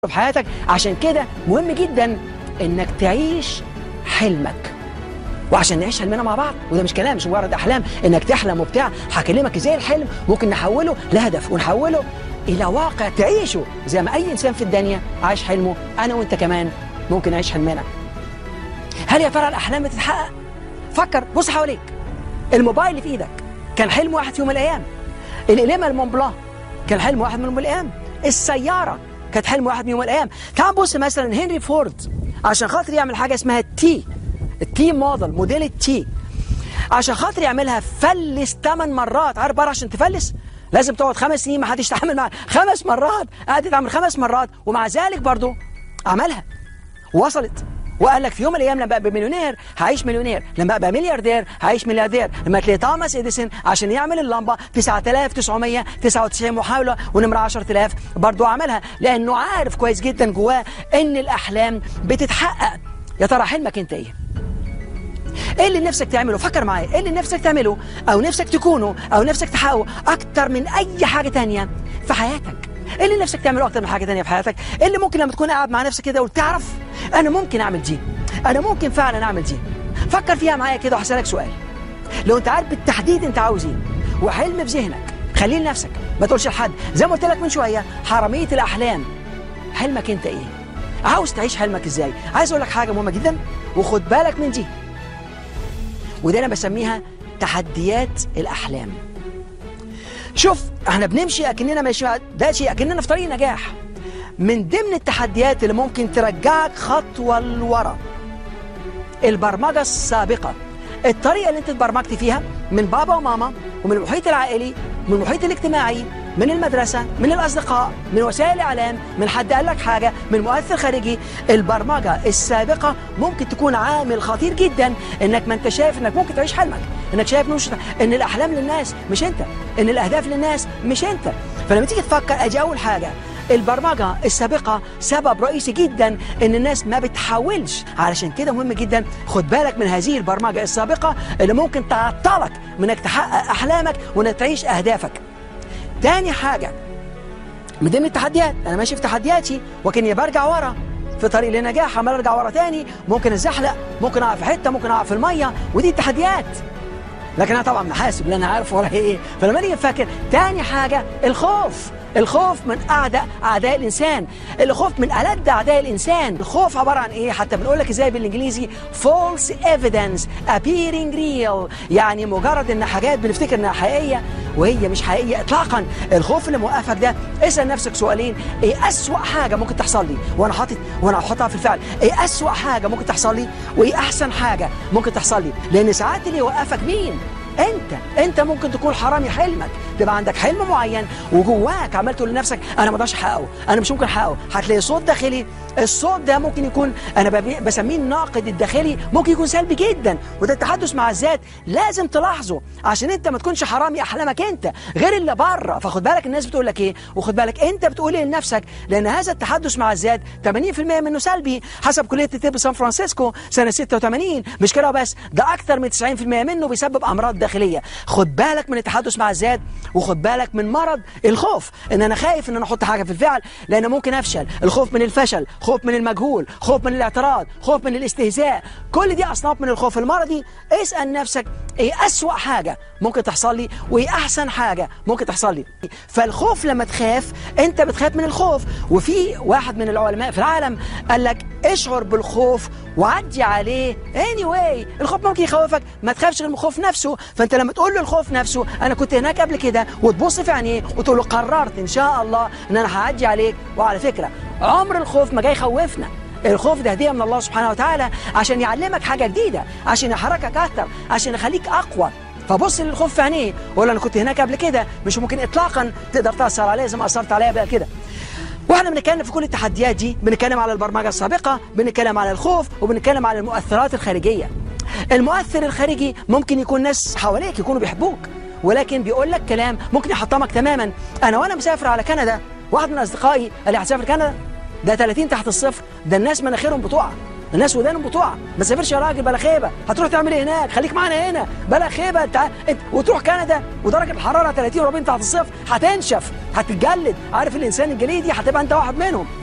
في حياتك عشان كده مهم جدا انك تعيش حلمك وعشان نعيش حلمنا مع بعض وده مش كلام مش مجرد احلام انك تحلم وبتاع هكلمك ازاي الحلم ممكن نحوله لهدف ونحوله الى واقع تعيشه زي ما اي انسان في الدنيا عايش حلمه انا وانت كمان ممكن نعيش حلمنا هل يا ترى الاحلام بتتحقق فكر بص حواليك الموبايل اللي في ايدك كان حلم واحد في يوم من الايام القلمه المونبلان كان حلم واحد من يوم من الايام السياره كانت حلم واحد من يوم من الايام تعال بص مثلا هنري فورد عشان خاطر يعمل حاجه اسمها التي التي موديل موديل التي عشان خاطر يعملها فلس 8 مرات عارف بره عشان تفلس لازم تقعد خمس سنين ما حدش يتعامل معاه خمس مرات قعد يتعامل خمس مرات ومع ذلك برضه عملها وصلت وقال لك في يوم من الايام لما ابقى مليونير هعيش مليونير لما ابقى ملياردير هعيش ملياردير لما تلاقي توماس اديسون عشان يعمل اللمبه 9999 محاوله ونمره 10000 برضه عملها لانه عارف كويس جدا جواه ان الاحلام بتتحقق يا ترى حلمك انت ايه ايه اللي نفسك تعمله فكر معايا ايه اللي نفسك تعمله او نفسك تكونه او نفسك تحققه اكتر من اي حاجه تانية في حياتك ايه اللي نفسك تعمله اكتر من حاجه تانية في حياتك ايه اللي ممكن لما تكون قاعد مع نفسك كده وتعرف انا ممكن اعمل دي انا ممكن فعلا اعمل دي فكر فيها معايا كده وهسالك سؤال لو انت عارف بالتحديد انت عاوز ايه وحلم في ذهنك خليه لنفسك ما تقولش لحد زي ما قلت لك من شويه حراميه الاحلام حلمك انت ايه عاوز تعيش حلمك ازاي عايز اقول لك حاجه مهمه جدا وخد بالك من دي وده انا بسميها تحديات الاحلام شوف احنا بنمشي اكننا ماشي ده شيء اكننا في طريق نجاح من ضمن التحديات اللي ممكن ترجعك خطوه لورا البرمجه السابقه الطريقه اللي انت اتبرمجت فيها من بابا وماما ومن المحيط العائلي من المحيط الاجتماعي من المدرسة من الأصدقاء من وسائل الإعلام من حد قال لك حاجة من مؤثر خارجي البرمجة السابقة ممكن تكون عامل خطير جدا إنك ما أنت شايف إنك ممكن تعيش حلمك إنك شايف مش إن الأحلام للناس مش أنت إن الأهداف للناس مش أنت فلما تيجي تفكر أدي أول حاجة البرمجة السابقة سبب رئيسي جدا ان الناس ما بتحاولش علشان كده مهم جدا خد بالك من هذه البرمجة السابقة اللي ممكن تعطلك من انك تحقق احلامك وانك تعيش اهدافك تاني حاجة من ضمن التحديات انا ماشي في تحدياتي وكاني برجع ورا في طريق للنجاح عمال ارجع ورا تاني ممكن اتزحلق ممكن اقع في حته ممكن اقع في الميه ودي التحديات لكن انا طبعا محاسب لان انا عارف ورايا ايه فلما نيجي نفكر تاني حاجه الخوف الخوف من اعداء اعداء الانسان الخوف من الد اعداء الانسان الخوف عباره عن ايه حتى بنقول لك ازاي بالانجليزي false evidence appearing real يعني مجرد ان حاجات بنفتكر انها حقيقيه وهي مش حقيقيه اطلاقا الخوف اللي موقفك ده اسال نفسك سؤالين ايه اسوا حاجه ممكن تحصل لي وانا حاطط وانا هحطها في الفعل ايه اسوا حاجه ممكن تحصل لي وايه احسن حاجه ممكن تحصل لي لان ساعات اللي يوقفك مين انت انت ممكن تكون حرامي حلمك تبقى عندك حلم معين وجواك عمال تقول لنفسك انا ما اقدرش احققه انا مش ممكن احققه هتلاقي صوت داخلي الصوت ده ممكن يكون انا بسميه الناقد الداخلي ممكن يكون سلبي جدا وده التحدث مع الذات لازم تلاحظه عشان انت ما تكونش حرامي احلامك انت غير اللي بره فخد بالك الناس بتقول لك ايه وخد بالك انت بتقول ايه لنفسك لان هذا التحدث مع الذات 80% منه سلبي حسب كليه الطب سان فرانسيسكو سنه 86 مش كده بس ده اكتر من 90% منه بيسبب امراض داخليه خد بالك من التحدث مع الذات وخد بالك من مرض الخوف ان انا خايف ان انا احط حاجه في الفعل لان ممكن افشل الخوف من الفشل خوف من المجهول خوف من الاعتراض خوف من الاستهزاء كل دي اصناف من الخوف المرضي اسال نفسك ايه اسوا حاجه ممكن تحصل لي وايه احسن حاجه ممكن تحصل لي فالخوف لما تخاف انت بتخاف من الخوف وفي واحد من العلماء في العالم قال لك اشعر بالخوف وعدي عليه anyway الخوف ممكن يخوفك ما تخافش غير من الخوف نفسه فانت لما تقول له الخوف نفسه انا كنت هناك قبل كده وتبص في عينيه وتقول له قررت ان شاء الله ان انا هعدي عليك وعلى فكره عمر الخوف ما جاي يخوفنا الخوف ده هديه من الله سبحانه وتعالى عشان يعلمك حاجه جديده عشان يحركك اكتر عشان يخليك اقوى فبص للخوف في عينيه وقول انا كنت هناك قبل كده مش ممكن اطلاقا تقدر تاثر عليا زي ما اثرت عليا قبل كده واحنا بنتكلم في كل التحديات دي بنتكلم على البرمجه السابقه بنتكلم على الخوف وبنتكلم على المؤثرات الخارجيه المؤثر الخارجي ممكن يكون ناس حواليك يكونوا بيحبوك ولكن بيقول لك كلام ممكن يحطمك تماما انا وانا مسافر على كندا واحد من اصدقائي قال لي هتسافر كندا ده 30 تحت الصفر ده الناس مناخيرهم بتقع الناس ودانهم بتقع ما تسافرش يا راجل بلا خيبه هتروح تعمل ايه هناك خليك معانا هنا بلا خيبه انت انت وتروح كندا ودرجه الحراره 30 و40 تحت الصفر هتنشف هتتجلد عارف الانسان الجليدي هتبقى انت واحد منهم